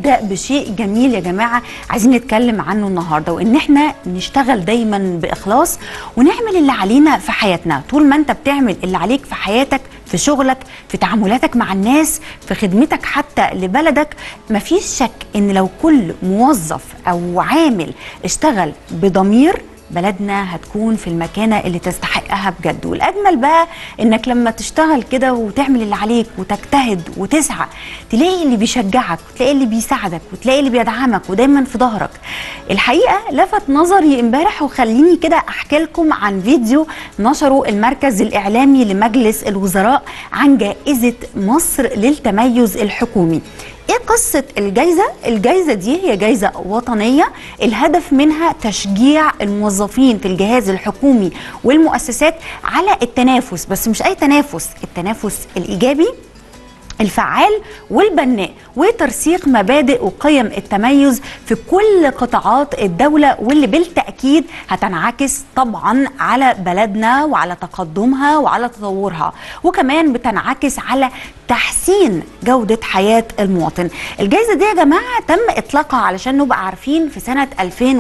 نبدا بشيء جميل يا جماعه عايزين نتكلم عنه النهارده وان احنا نشتغل دايما باخلاص ونعمل اللي علينا في حياتنا طول ما انت بتعمل اللي عليك في حياتك في شغلك في تعاملاتك مع الناس في خدمتك حتى لبلدك مفيش شك ان لو كل موظف او عامل اشتغل بضمير بلدنا هتكون في المكانة اللي تستحقها بجد والأجمل بقى إنك لما تشتغل كده وتعمل اللي عليك وتجتهد وتسعى تلاقي اللي بيشجعك وتلاقي اللي بيساعدك وتلاقي اللي بيدعمك ودايما في ظهرك الحقيقة لفت نظري امبارح وخليني كده أحكي لكم عن فيديو نشره المركز الإعلامي لمجلس الوزراء عن جائزة مصر للتميز الحكومي ايه قصة الجايزة؟ الجايزة دي هي جايزة وطنية الهدف منها تشجيع الموظفين في الجهاز الحكومي والمؤسسات على التنافس بس مش اي تنافس التنافس الايجابي الفعال والبناء وترسيخ مبادئ وقيم التميز في كل قطاعات الدولة واللي بالتأكيد هتنعكس طبعا على بلدنا وعلى تقدمها وعلى تطورها وكمان بتنعكس على تحسين جودة حياة المواطن الجائزة دي يا جماعة تم إطلاقها علشان نبقى عارفين في سنة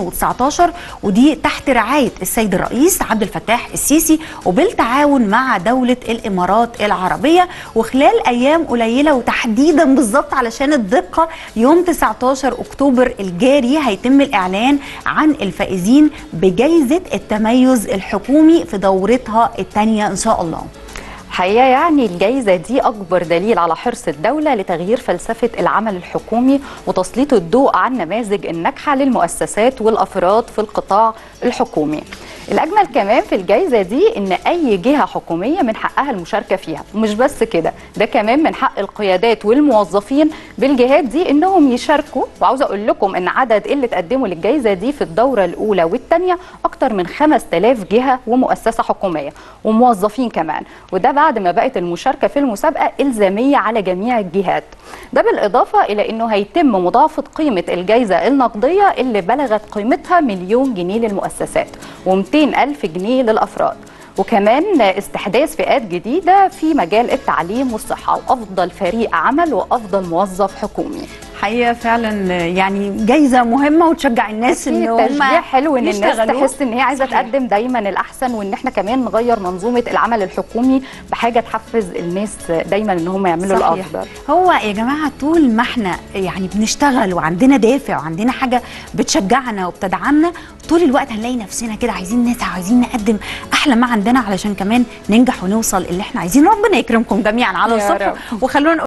2019 ودي تحت رعاية السيد الرئيس عبد الفتاح السيسي وبالتعاون مع دولة الإمارات العربية وخلال أيام قليلة وتحديدا بالظبط علشان الدقة يوم 19 أكتوبر الجاري هيتم الإعلان عن الفائزين بجائزة التميز الحكومي في دورتها الثانية إن شاء الله الحقيقه يعني الجائزه دي اكبر دليل على حرص الدوله لتغيير فلسفه العمل الحكومي وتسليط الضوء على النماذج الناجحه للمؤسسات والافراد في القطاع الحكومي الاجمل كمان في الجائزه دي ان اي جهه حكوميه من حقها المشاركه فيها ومش بس كده ده كمان من حق القيادات والموظفين بالجهات دي انهم يشاركوا وعاوزه اقول لكم ان عدد اللي تقدموا للجائزه دي في الدوره الاولى والثانيه اكتر من 5000 جهه ومؤسسه حكوميه وموظفين كمان وده بعد ما بقت المشاركه في المسابقه الزاميه على جميع الجهات ده بالاضافه الى انه هيتم مضاعفه قيمه الجائزه النقديه اللي بلغت قيمتها مليون جنيه للمؤسسات و200 ألف جنيه للأفراد وكمان استحداث فئات جديدة في مجال التعليم والصحة وأفضل فريق عمل وأفضل موظف حكومي حقيقه فعلا يعني جايزه مهمه وتشجع الناس ان هم تشجيع حلو ان الناس يشتغلوا. تحس ان هي عايزه صحيح. تقدم دايما الاحسن وان احنا كمان نغير منظومه العمل الحكومي بحاجه تحفز الناس دايما ان هم يعملوا صحيح. الافضل هو يا جماعه طول ما احنا يعني بنشتغل وعندنا دافع وعندنا حاجه بتشجعنا وبتدعمنا طول الوقت هنلاقي نفسنا كده عايزين نسعى وعايزين نقدم احلى ما عندنا علشان كمان ننجح ونوصل اللي احنا عايزين ربنا يكرمكم جميعا على يا الصبح رب. وخلونا